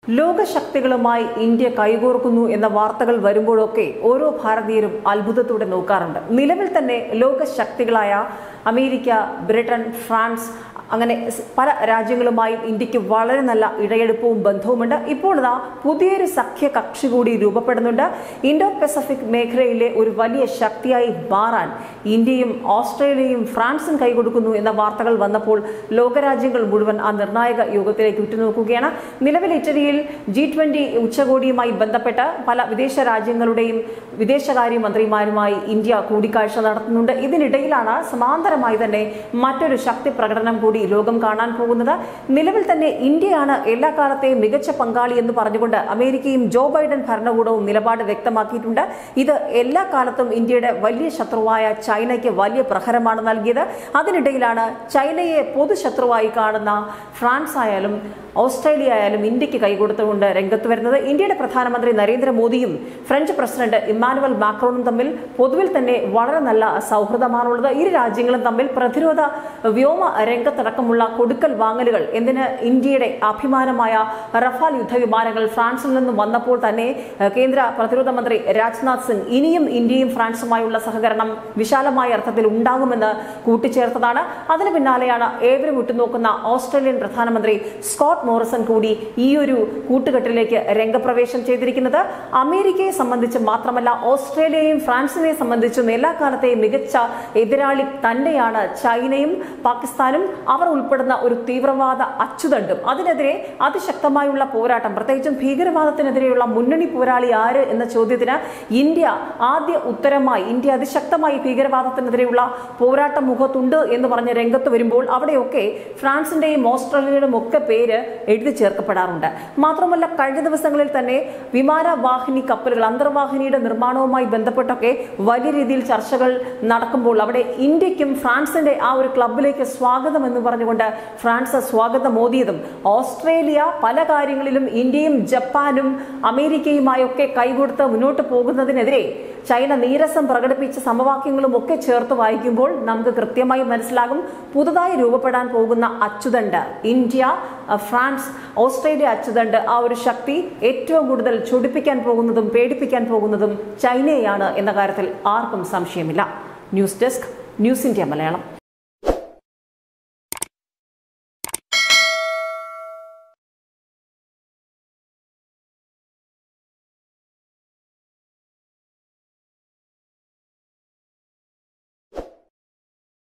ലോകശക്തികളുമായി India കൈകോർക്കുന്നു എന്ന വാർത്തകൾ വരുമ്പോഴൊക്കെ ഓരോ ഭാരതീയരും അത്ഭുതത്തോടെ നോക്കാറുണ്ട് നിലവിൽ തന്നെ ലോകശക്തികളായ അമേരിക്ക ബ്രിട്ടൻ ഫ്രാൻസ് അങ്ങനെ സ് പല രാജ്യങ്ങളുമായും ഇന്ത്യക്ക് വളരെ നല്ല ഇടയെടുപ്പവും ബന്ധവുമുണ്ട് ഇപ്പോൾ ഇതാ പുതിയൊരു സഖ്യ കക്ഷി കൂടി രൂപപ്പെടുന്നുണ്ട് ഇൻഡോ പസഫിക് മേഖലയിലെ ഒരു വലിയ ശക്തിയായി മാറാൻ ഇന്ത്യയും ഓസ്ട്രേലിയയും ഫ്രാൻസും കൈകൊടുക്കുന്നു എന്ന വാർത്തകൾ വന്നപ്പോൾ ലോകരാജ്യങ്ങൾ മുഴുവൻ ആ നിർണായക യോഗത്തിലേക്ക് ഉറ്റുനോക്കുകയാണ് നിലവിൽ ഇറ്റലിയിൽ ജി ട്വന്റി ഉച്ചകോടിയുമായി ബന്ധപ്പെട്ട് പല വിദേശ രാജ്യങ്ങളുടെയും വിദേശകാര്യ മന്ത്രിമാരുമായി ഇന്ത്യ കൂടിക്കാഴ്ച നടത്തുന്നുണ്ട് ഇതിനിടയിലാണ് സമാന്തരമായി തന്നെ മറ്റൊരു ശക്തി പ്രകടനം കൂടി ലോകം കാണാൻ പോകുന്നത് നിലവിൽ തന്നെ ഇന്ത്യയാണ് എല്ലാ കാലത്തെയും മികച്ച പങ്കാളി എന്ന് പറഞ്ഞുകൊണ്ട് അമേരിക്കയും ജോ ബൈഡൻ ഭരണകൂടവും നിലപാട് വ്യക്തമാക്കിയിട്ടുണ്ട് ഇത് എല്ലാ കാലത്തും ഇന്ത്യയുടെ വലിയ ശത്രുവായ ചൈനയ്ക്ക് വലിയ പ്രഹരമാണ് നൽകിയത് അതിനിടയിലാണ് ചൈനയെ പൊതുശത്രുവായി കാണുന്ന ഫ്രാൻസ് ആയാലും ഓസ്ട്രേലിയ ആയാലും ഇന്ത്യക്ക് കൈകൊടുത്തുകൊണ്ട് രംഗത്ത് വരുന്നത് ഇന്ത്യയുടെ പ്രധാനമന്ത്രി നരേന്ദ്രമോദിയും ഫ്രഞ്ച് പ്രസിഡന്റ് ഇമ്മാനുവൽ മാക്രോണും തമ്മിൽ പൊതുവിൽ തന്നെ വളരെ നല്ല സൗഹൃദമാണുള്ളത് ഇരു രാജ്യങ്ങളും തമ്മിൽ പ്രതിരോധ വ്യോമ രംഗത്തടക്കമുള്ള കൊടുക്കൽ വാങ്ങലുകൾ എന്തിന് ഇന്ത്യയുടെ അഭിമാനമായ റഫാൽ യുദ്ധവിമാനങ്ങൾ ഫ്രാൻസിൽ നിന്നും വന്നപ്പോൾ തന്നെ ഏഹ്, കേന്ദ്ര പ്രതിരോധ മന്ത്രി രാജ്നാഥ് സിംഗ് ഇനിയും ഇന്ത്യയും ഫ്രാൻസുമായുള്ള സഹകരണം വിശാലമായ അർത്ഥത്തിൽ ഉണ്ടാകുമെന്ന് കൂട്ടിച്ചേർത്തതാണ് അതിന് പിന്നാലെയാണ് ഏവരും ഉറ്റുനോക്കുന്ന ഓസ്ട്രേലിയൻ പ്രധാനമന്ത്രി സ്കോട്ട് മോറിസൺ കൂടി ഈ ഒരു കൂട്ടുകെട്ടിലേക്ക് രംഗപ്രവേശം ചെയ്തിരിക്കുന്നത് അമേരിക്കയെ സംബന്ധിച്ച് മാത്രമല്ല ഓസ്ട്രേലിയയും ഫ്രാൻസിനെ സംബന്ധിച്ചും എല്ലാ കാലത്തെയും മികച്ച എതിരാളി തന്നെയാണ് ചൈനയും പാകിസ്ഥാനും അവർ ഉൾപ്പെടുന്ന ഒരു തീവ്രവാദ അച്ചുതണ്ടും അതിനെതിരെ അതിശക്തമായുള്ള പോരാട്ടം പ്രത്യേകിച്ചും ഭീകരവാദത്തിനെതിരെയുള്ള മുന്നണി പോരാളി ആര് എന്ന ചോദ്യത്തിന് ഇന്ത്യ ആദ്യ ഉത്തരമായി ഇന്ത്യ അതിശക്തമായി ഭീകരവാദത്തിനെതിരെയുള്ള പോരാട്ട മുഖത്തുണ്ട് എന്ന് പറഞ്ഞ് രംഗത്ത് വരുമ്പോൾ അവിടെയൊക്കെ ഫ്രാൻസിന്റെയും ഓസ്ട്രേലിയയുടെയും ഒക്കെ പേര് എഴുതി ചേർക്കപ്പെടാറുണ്ട് മാത്രമല്ല കഴിഞ്ഞ ദിവസങ്ങളിൽ തന്നെ വിമാനവാഹിനി കപ്പലുകൾ അന്തർവാഹിനിയുടെ നിർമ്മാണവുമായി ബന്ധപ്പെട്ടൊക്കെ വലിയ രീതിയിൽ ചർച്ചകൾ നടക്കുമ്പോൾ അവിടെ ഇന്ത്യക്കും ഫ്രാൻസിന്റെ ആ ഒരു ക്ലബിലേക്ക് സ്വാഗതം എന്ന് പറഞ്ഞുകൊണ്ട് ഫ്രാൻസ് സ്വാഗതം മോദിയതും ഓസ്ട്രേലിയ പല കാര്യങ്ങളിലും ഇന്ത്യയും ജപ്പാനും അമേരിക്കയുമായൊക്കെ കൈകൊടുത്ത് മുന്നോട്ട് പോകുന്നതിനെതിരെ ചൈന നീരസം പ്രകടിപ്പിച്ച സമവാക്യങ്ങളും ഒക്കെ ചേർത്ത് വായിക്കുമ്പോൾ നമുക്ക് കൃത്യമായി മനസ്സിലാകും പുതുതായി രൂപപ്പെടാൻ പോകുന്ന അച്ചുതണ്ട് ഇന്ത്യ അഹ് ഫ്രാൻസ് ഓസ്ട്രേലിയ അച്ചുതണ്ട് ആ ഒരു ശക്തി ഏറ്റവും കൂടുതൽ ചൊടിപ്പിക്കാൻ പോകുന്നതും പേടിപ്പിക്കാൻ പോകുന്നതും ചൈനയാണ് എന്ന കാര്യത്തിൽ ആർക്കും സംശയമില്ല news desk news India Malayalam